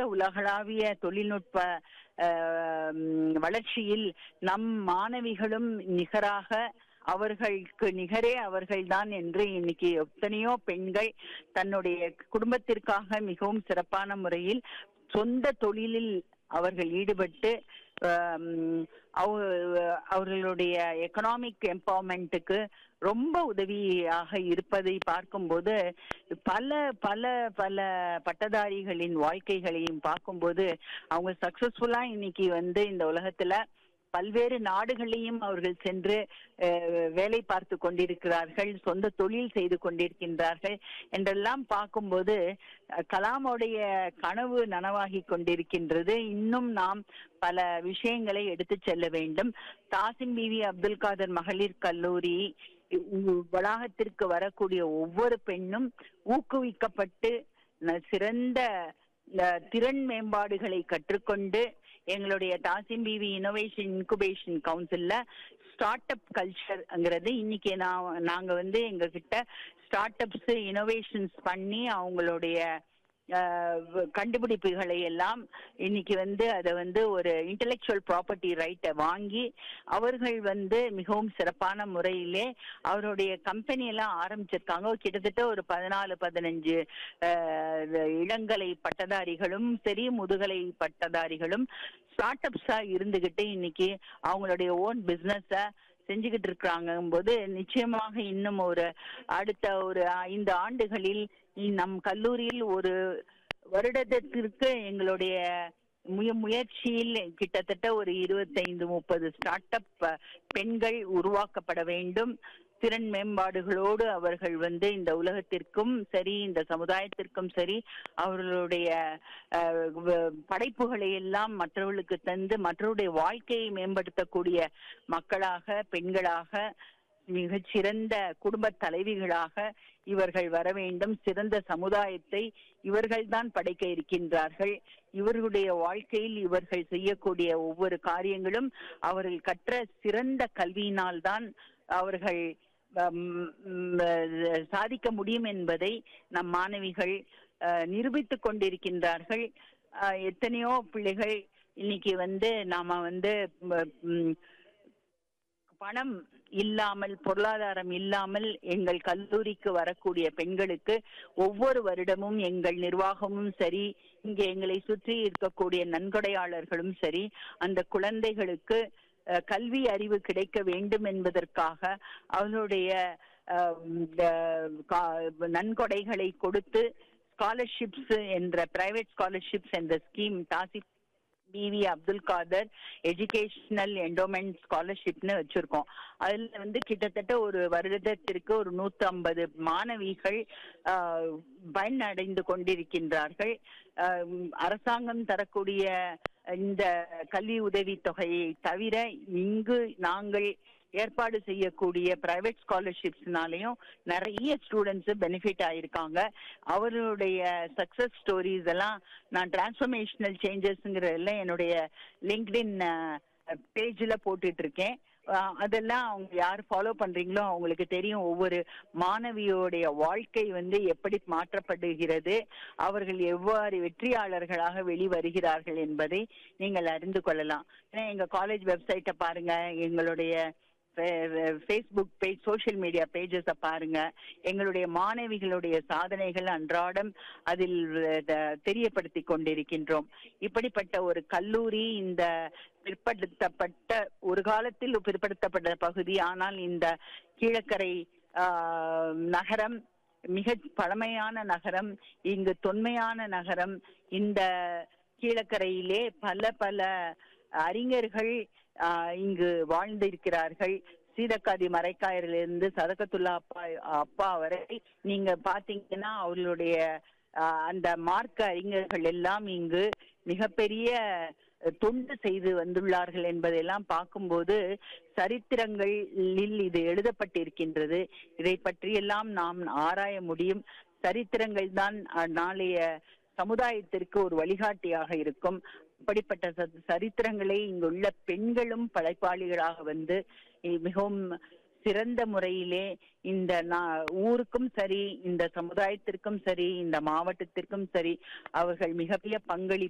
உலகளாவிய தொழில்நுட்ப அஹ், ம், வளர்ச்சியில் நம் மாணவிகளும் நிகராக அவர்களுக்கு நிகரே அவர்கள்தான் என்று இன்னைக்கு எத்தனையோ பெண்கள் தன்னுடைய குடும்பத்திற்காக மிகவும் சிறப்பான முறையில் சொந்த தொழிலில் அவர்கள் ஈடுபட்டு ஆம், அவ- அவர்களுடைய எக்கனாமிக் எம்பவர்மெண்ட்டுக்கு ரொம்ப உதவியாக இருப்பதை பார்க்கும்போது பல பல பல பட்டதாரிகளின் வாழ்க்கைகளையும் பார்க்கும்போது அவங்க சக்சஸ்ஃபுல்லா இன்னைக்கு வந்து இந்த உலகத்துல பல்வேறு நாடுகளையும் அவர்கள் சென்று அஹ், வேலை பார்த்து கொண்டிருக்கிறார்கள் சொந்த தொழில் செய்து கொண்டிருக்கின்றார்கள் என்றெல்லாம் பார்க்கும்போது அஹ், கலாமுடைய கனவு நனவாகி கொண்டிருக்கின்றது இன்னும் நாம் பல விஷயங்களை எடுத்து செல்ல வேண்டும் தாசிம் பிவி அப்துல் காதர் மகளிர் கல்லூரி உ- வளாகத்திற்கு வரக்கூடிய ஒவ்வொரு பெண்ணும் ஊக்குவிக்கப்பட்டு ந- சிறந்த அஹ், திறன் மேம்பாடுகளை கற்றுக்கொண்டு எங்களுடைய தாசிம் பிவி இனோவேஷன் இன்குபேஷன் கவுன்சில்ல ஸ்டார்ட் அப் கல்ச்சர்ங்கிறது இன்னைக்கு நான் நாங்க வந்து எங்க கிட்ட ஸ்டார்ட் அப்ஸ் இனோவேஷன்ஸ் பண்ணி அவங்களுடைய அஹ், கண்டுபிடிப்புகளை எல்லாம் இன்னைக்கு வந்து அதை வந்து ஒரு இன்டெலெக்சுவல் ப்ராப்பர்ட்டி ரைட்டை வாங்கி அவர்கள் வந்து மிகவும் சிறப்பான முறையிலே அவருடைய கம்பெனி எல்லாம் ஆரம்பிச்சிருக்காங்க கிட்டத்தட்ட ஒரு பதினாலு பதினஞ்சு அஹ், இளங்கலை பட்டதாரிகளும் சரி முதுகலை பட்டதாரிகளும் ஸ்டார்ட் அப்ஸா இருந்துகிட்டு இன்னைக்கு அவங்களுடைய ஓன் பிசினஸ செஞ்சுக்கிட்டு இருக்கிறாங்க போது நிச்சயமாக இன்னும் ஒரு அடுத்த ஒரு ஐந்து ஆண்டுகளில் இ- நம் கல்லூரியில் ஒரு வருடத்திற்கு எங்களுடைய முய முயற்சியில் கிட்டத்தட்ட ஒரு இருபத்தைந்து முப்பது ஸ்டார்ட் அப் பெண்கள் உருவாக்கப்பட வேண்டும் திறன் மேம்பாடுகளோடு அவர்கள் வந்து இந்த உலகத்திற்கும் சரி இந்த சமுதாயத்திற்கும் சரி அவர்களுடைய அஹ், வ- படைப்புகளை எல்லாம் மற்றவர்களுக்கு தந்து மற்றவருடைய வாழ்க்கையை மேம்படுத்தக்கூடிய மக்களாக பெண்களாக மிகச் சிறந்த குடும்ப தலைவிகளாக இவர்கள் வர வேண்டும் சிறந்த சமுதாயத்தை இவர்கள்தான் படைக்க இருக்கின்றார்கள் இவர்களுடைய வாழ்க்கையில் இவர்கள் செய்யக்கூடிய ஒவ்வொரு காரியங்களும் அவர்கள் கற்ற சிறந்த கல்வியினால்தான் அவர்கள் ஹம், ம், அஹ், சாதிக்க முடியும் என்பதை நம் மாணவிகள் அஹ், நிரூபித்துக் கொண்டிருக்கின்றார்கள் அஹ், எத்தனையோ பிள்ளைகள் இன்னைக்கு வந்து நாம வந்து ம், ம், பணம் இல்லாமல் பொருளாதாரம் இல்லாமல் எங்கள் கல்லூரிக்கு வரக்கூடிய பெண்களுக்கு ஒவ்வொரு வருடமும் எங்கள் நிர்வாகமும் சரி இங்கே எங்களை சுற்றி இருக்கக்கூடிய நன்கொடையாளர்களும் சரி அந்த குழந்தைகளுக்கு அஹ், கல்வி அறிவு கிடைக்க வேண்டும் என்பதற்காக அவர்களுடைய அஹ், இந்த கா- நன்கொடைகளை கொடுத்து ஸ்காலர்ஷிப்ஸ் என்ற பிரைவேட் ஸ்காலர்ஷிப்ஸ் என்ற scheme Thassim Beevi Abdul Kader educational endowment ஸ்காலர்ஷிப்னு வச்சிருக்கோம் அதுல வந்து கிட்டத்தட்ட ஒரு வருடத்திற்கு ஒரு நூத்தி ஐம்பது மாணவிகள் ஆஹ், பயனடைந்து கொண்டிருக்கின்றார்கள் ஆஹ், அரசாங்கம் தரக்கூடிய இந்த கல்வி உதவி தொகையை தவிர இங்கு நாங்கள் ஏற்பாடு செய்யக்கூடிய பிரைவேட் ஸ்காலர்ஷிப்ஸ்னாலையும் நிறைய ஸ்டூடெண்ட்ஸ் பெனிஃபிட் ஆயிருக்காங்க அவர்களுடைய சக்சஸ் ஸ்டோரிஸ் எல்லாம் நான் டிரான்ஸ்ஃபர்மேஷனல் சேஞ்சஸ்ங்கிறதுல என்னுடைய லிங்க்டின் பேஜில் போட்டுட்டு இருக்கேன் அஹ் அதெல்லாம் அவங்க யார் ஃபாலோ பண்றீங்களோ அவங்களுக்கு தெரியும் ஒவ்வொரு மாணவியோடைய வாழ்க்கை வந்து எப்படி மாற்றப்படுகிறது அவர்கள் எவ்வாறு வெற்றியாளர்களாக வெளிவருகிறார்கள் என்பதை நீங்கள் அறிந்து கொள்ளலாம் ஏன்னா எங்க காலேஜ் வெப்சைட்டை பாருங்க எங்களுடைய ஃபேஸ்புக் பேஜ் சோஷியல் மீடியா பேஜஸை பாருங்க எங்களுடைய மாணவிகளுடைய சாதனைகள் அன்றாடம் அதில் அஹ், தெரியப்படுத்தி கொண்டிருக்கின்றோம் இப்படிப்பட்ட ஒரு கல்லூரி இந்த பிற்படுத்தப்பட்ட ஒரு காலத்தில் பிற்படுத்தப்பட்ட பகுதி ஆனால் இந்த கீழக்கரை ஆஹ், நகரம் மிக பழமையான நகரம் இங்கு தொன்மையான நகரம் இந்த கீழக்கரையிலே பல பல அறிஞர்கள் ஆஹ், இங்கு வாழ்ந்திருக்கிறார்கள் சீதக்காதி மரைக்காயரிலிருந்து சதகத்துல்லா அப்பா அப்பா வரை நீங்க பாத்தீங்கன்னா அவர்களுடைய ஆஹ், அந்த மார்க்க அறிஞர்கள் எல்லாம் இங்கு மிகப்பெரிய தொண்டு செய்து வந்துள்ளார்கள் என்பதையெல்லாம் பார்க்கும்போது சரித்திரங்களில் இது எழுதப்பட்டிருக்கின்றது இதை பற்றியெல்லாம் நாம் ஆராய முடியும் சரித்திரங்கள் தான் அஹ், நாளைய சமுதாயத்திற்கு ஒரு வழிகாட்டியாக இருக்கும் அப்படிப்பட்ட ச- சரித்திரங்களை இங்குள்ள பெண்களும் படைப்பாளிகளாக வந்து இ- மிகவும் சிறந்த முறையிலே இந்த நா- ஊருக்கும் சரி இந்த சமுதாயத்திற்கும் சரி இந்த மாவட்டத்திற்கும் சரி அவர்கள் மிகப்பெரிய பங்களிப்பு